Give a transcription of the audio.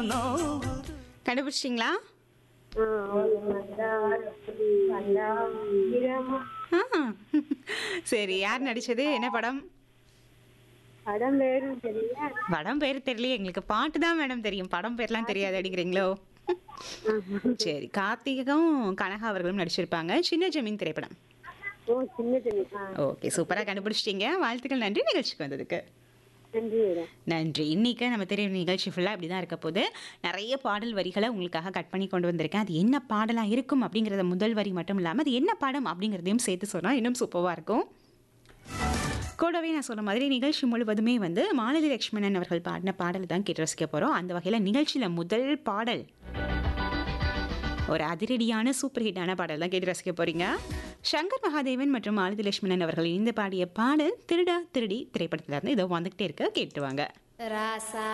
நோவுது கண்டுபிடிச்சிட்டிங்களா ஆ, ஒரு வந்தால் வந்தால் ஈரமா ஆ சரி யார் நடிச்சது என்ன படம் படம் பேரும் தெரியல படம் பேர் தெரியலையே எங்களுக்கு பாட்டு தான் மேடம் தெரியும் படம் பேர்லாம் தெரியாது அப்படிங்கிறீங்களோ சரி கார்த்திகும் கனகா அவர்களும் நடிச்சிருப்பாங்க சின்ன ஜமீன் திரைப்படம் ஓ சின்ன தண்ணி ஆ ஓகே சூப்பராக கண்டுபிடிச்சிட்டீங்க வாழ்த்துக்கள் நன்றி நிகழ்ச்சிக்கு வந்ததுக்கு நன்றி மேடம் நன்றி இன்னைக்கு நம்ம தெரியும் நிகழ்ச்சி ஃபுல்லாக இப்படி தான் இருக்க போது நிறைய பாடல் வரிகளை உங்களுக்காக கட் பண்ணி கொண்டு வந்திருக்கேன் அது என்ன பாடலாக இருக்கும் அப்படிங்கிறத முதல் வரி மட்டும் இல்லாமல் அது என்ன படம் அப்படிங்கிறதையும் சேர்த்து சொன்னால் இன்னும் சூப்பராக இருக்கும் கூடவே நான் சொன்ன மாதிரி நிகழ்ச்சி முழுவதுமே வந்து மாலதி லட்சுமணன் அவர்கள் பாடின பாடல் தான் கேட்டு ரசிக்க போகிறோம் அந்த வகையில் நிகழ்ச்சியில் முதல் பாடல் ஒரு அதிரடியான சூப்பர் ஹிட்டான பாடல் தான் கேட்டு ரசிக்க போறீங்க சங்கர் மகாதேவன் மற்றும் மாலதி லட்சுமணன் அவர்கள் இணைந்து பாடிய பாடல் திருடா திருடி திரைப்படத்துல இருந்து இதோ வந்துகிட்டே இருக்க கேட்டுவாங்க ராசா